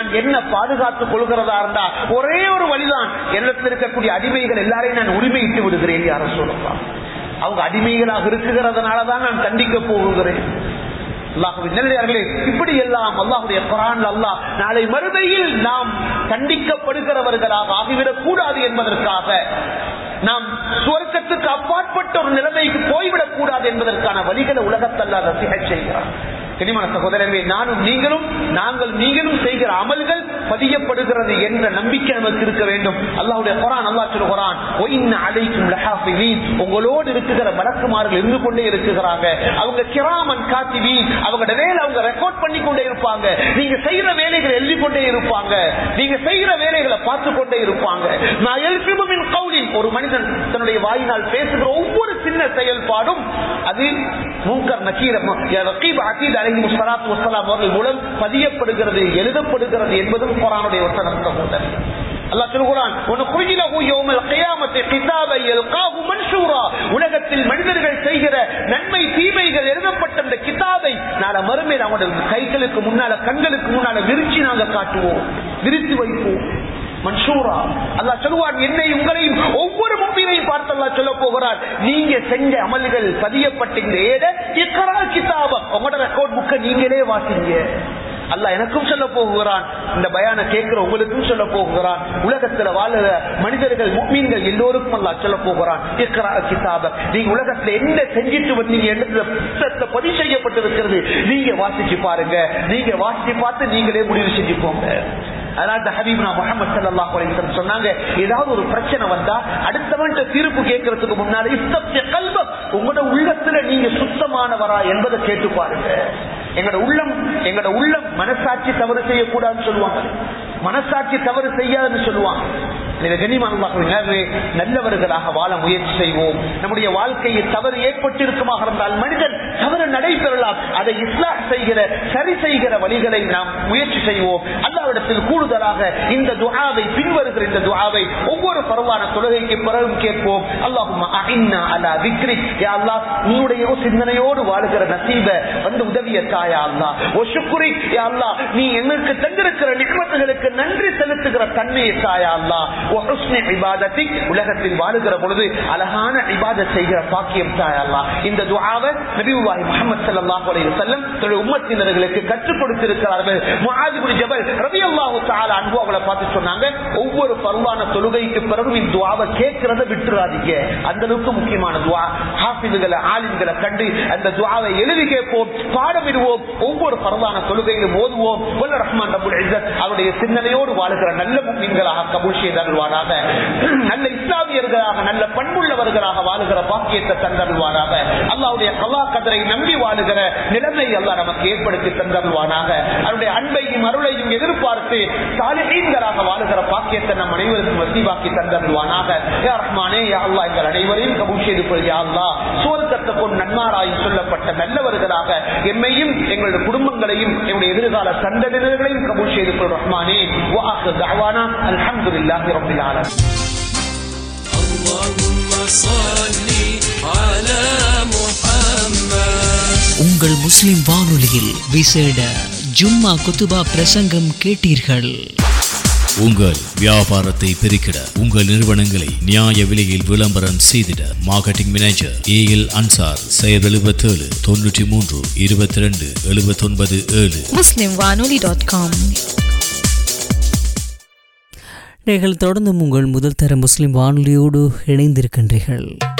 என்ன பாதுகாத்துக் கொள்கிறதா இருந்தா ஒரே ஒரு வழிதான் என்னிடத்தில் இருக்கக்கூடிய அடிமைகள் எல்லாரையும் நான் உரிமையிட்டு விடுகிறேன் யார சொல்லலாம் அவங்க அடிமைகளாக இருக்குகிறதுனாலதான் நான் தண்டிக்க போகிறேன் அல்லாஹுவின் நல்லடியார்களே இப்படி எல்லாம் அல்லாஹுடைய குரான் அல்லாஹ் நாளை மறுமையில் நாம் தண்டிக்கப்படுகிறவர்களாக ஆகிவிடக் கூடாது என்பதற்காக நாம் சுவர்க்கத்துக்கு அப்பாற்பட்ட ஒரு நிலைமைக்கு போய்விடக் கூடாது என்பதற்கான வழிகளை உலகத்தல்ல ரசிக செய்கிறார் கனிமன சகோதரர்களே நானும் நீங்களும் நாங்கள் நீங்களும் செய்கிற அமல்கள் பதியப்படுகிறது என்ற நம்பிக்கை நமக்கு இருக்க வேண்டும் அல்லாஹ்வுடைய குரான் அல்லாஹ் சொல்கிறான் ஒயின்ன அலைக்கும் லஹாஃபிதீன் உங்களோடு இருக்குகிற மலக்குமார்கள் இருந்து கொண்டே இருக்குகிறாங்க அவங்க கிராமன் காத்திவீன் அவங்களோட வேலை அவங்க ரெக்கார்ட் பண்ணி கொண்டே இருப்பாங்க நீங்க செய்யற வேலைகளை எழுதி கொண்டே இருப்பாங்க நீங்க செய்யற வேலைகளை பார்த்து கொண்டே இருப்பாங்க நான் எழுப்பிமின் கவுலின் ஒரு மனிதன் தன்னுடைய வாயினால் பேசுகிற ஒவ்வொரு சின்ன செயல்பாடும் அது மூங்கர் நக்கீர ரகீப் அகீத் அலைஹி ஸலாத்து வஸலாம் அவர்கள் மூலம் பதியப்படுகிறது எழுதப்படுகிறது என்பதும் குர்ஆனுடைய வசனம் சகோதரர் அல்லாஹ் சொல்கிறான் "வனுக்ரிஜு லஹு யௌமல் கியாமத்தி கிதாபன் யல்காஹு மன்ஷூரா." உலகத்தில் மனிதர்கள் செய்கிற நன்மை தீமைகள் எழுதப்பட்ட அந்த கிதாபை நாளை மறுமையில் அவங்களுடைய கைகளுக்கு முன்னால கண்களுக்கு முன்னால விரிச்சு நாங்க காட்டுவோம் விரித்து வைப்போம் மன்சூரா அல்லாஹ் சொல்லுவான் என்னை உங்களையும் ஒவ்வொரு முப்பினையும் பார்த்து அல்லாஹ் சொல்ல போகிறார் நீங்க செஞ்ச அமல்கள் பதியப்பட்ட இந்த ஏட இக்கரா கிதாபம் உங்களோட ரெக்கார்ட் புக்கை நீங்களே வாசிங்க அல்லாஹ் எனக்கும் சொல்ல போகிறான் இந்த பயான கேட்கிற உங்களுக்கும் சொல்ல போகிறான் உலகத்துல வாழுற மனிதர்கள் முக்மீன்கள் எல்லோருக்கும் அல்லாஹ் சொல்ல போகிறான் இக்ரா கிதாப நீங்க உலகத்துல என்ன செஞ்சிட்டு வந்தீங்க என்று புத்தகத்துல பதிவு செய்யப்பட்டிருக்கிறது நீங்க வாசிச்சு பாருங்க நீங்க வாசிச்சு பார்த்து நீங்களே முடிவு செஞ்சுக்கோங்க அதனால ஹபீப்னா முகமது சல்லாஹ் அலைஹி சொன்னாங்க ஏதாவது ஒரு பிரச்சனை வந்தா அடுத்தவன் தீர்ப்பு கேட்கறதுக்கு முன்னால இஸ்தப்ய கல்வம் உங்களோட உள்ளத்துல நீங்க சுத்தமானவரா என்பதை கேட்டு பாருங்க எங்களோட உள்ளம் எங்களோட உள்ளம் மனசாட்சி தவறு செய்யக்கூடாதுன்னு சொல்லுவாங்க மனசாட்சி தவறு செய்யாதுன்னு சொல்லுவாங்க நல்லவர்களாக வாழ முயற்சி செய்வோம் நம்முடைய வாழ்க்கையில் தவறு ஏற்பட்டிருக்குமாக இருந்தால் மனிதன் தவறு நடைபெறலாம் அதை இஸ்லா செய்கிற சரி செய்கிற வழிகளை நாம் முயற்சி செய்வோம் அல்லாவிடத்தில் கூடுதலாக இந்த துஆவை பின்வருகிற இந்த துஆவை ஒவ்வொரு பருவான தொழுகைக்கு பிறகும் கேட்போம் அல்லாஹும் அலா விக்ரி யா அல்லாஹ் உன்னுடைய சிந்தனையோடு வாழுகிற நசீப வந்து உதவிய தாயா அல்லாஹ் ஓ சுக்குரி யா அல்லாஹ் நீ எங்களுக்கு தந்திருக்கிற நிகமத்துகளுக்கு நன்றி செலுத்துகிற தன்மையை தாயா அல்லாஹ் ஓ ஹுஸ்னி இபாதத்தி உலகத்தில் வாழுகிற பொழுது அழகான இபாதத் செய்கிற பாக்கியம் தாயா அல்லாஹ் இந்த துஆவை நபியுல்லாஹி முஹம்மது ஸல்லல்லாஹு அலைஹி வஸல்லம் தன்னுடைய உம்மத்தினர்களுக்கு கற்றுக் கொடுத்திருக்கிறார்கள் முஆத் இப்னு ஜபல் ரலியல்லாஹு தஆலா அன்ஹு அவங்களை பார்த்து சொன்னாங்க ஒவ்வொரு பருவான தொழுகைக்கு பிறகு இந்த துஆவை கேட்கிறத விட்டுறாதீங்க அந்த அளவுக்கு முக்கியமான துஆ ஹாஃபிதுகளை ஆலிம்களை கண்டு அந்த துஆவை எழுதி கேட்போம் பாடமிடுவோம் ஒவ்வொரு பரவான தொழுகையிலும் ஓதுவோம் வல்ல ரஹ்மான் ரபுல் இஸ்ஸத் அவருடைய சிந்தனையோடு வாழுகிற நல்ல முக்மீன்களாக கபூல் செய்தருள்வாராக நல்ல இஸ்லாமியர்களாக நல்ல பண்புள்ளவர்களாக வாழுகிற பாக்கியத்தை தந்தருள்வாராக அல்லாவுடைய கலா கதரை நம்பி வாழுகிற நிலைமை அல்லாஹ் நமக்கு ஏற்படுத்தி தந்தருள்வானாக அவருடைய அன்பையும் அருளையும் எதிர்பார்த்து சாலிஹீன்களாக வாழுகிற பாக்கியத்தை நம் அனைவருக்கும் வசீவாக்கி தந்தருள்வானாக யா ரஹ்மானே யா அல்லாஹ் எங்கள் அனைவரையும் கபூல் செய்து கொள் யா அல்லாஹ் சுவர்க்கத்தை கொண்டு நன்மாராய் சொல்லப்பட்ட நல்லவர்களாக எம்மையும் எங்களுடைய குடும்பங்களையும் எங்களுடைய எதிர்கால சந்ததியினர்களையும் கபூல் செய்து கொள் ரஹ்மானே வாஹு தஅவானா அல்ஹம்துலில்லாஹி ரப்பில் ஆலமீன் اللهم صل على محمد உங்கள் முஸ்லிம் வானொலியில் விசேட ஜும்மா குத்துபா பிரசங்கம் கேட்டீர்கள் உங்கள் வியாபாரத்தை பெருக்கிட உங்கள் நிறுவனங்களை நியாய விலையில் விளம்பரம் செய்திட marketing manager A L Ansar செயல் எழுபத்தேழு தொண்ணூற்றி மூன்று இருபத்தி ரெண்டு எழுபத்தொன்பது ஏழு muslimwanoli.com நீங்கள் தொடர்ந்தும் உங்கள் முதல் தர முஸ்லிம் வானொலியோடு இணைந்திருக்கின்றீர்கள்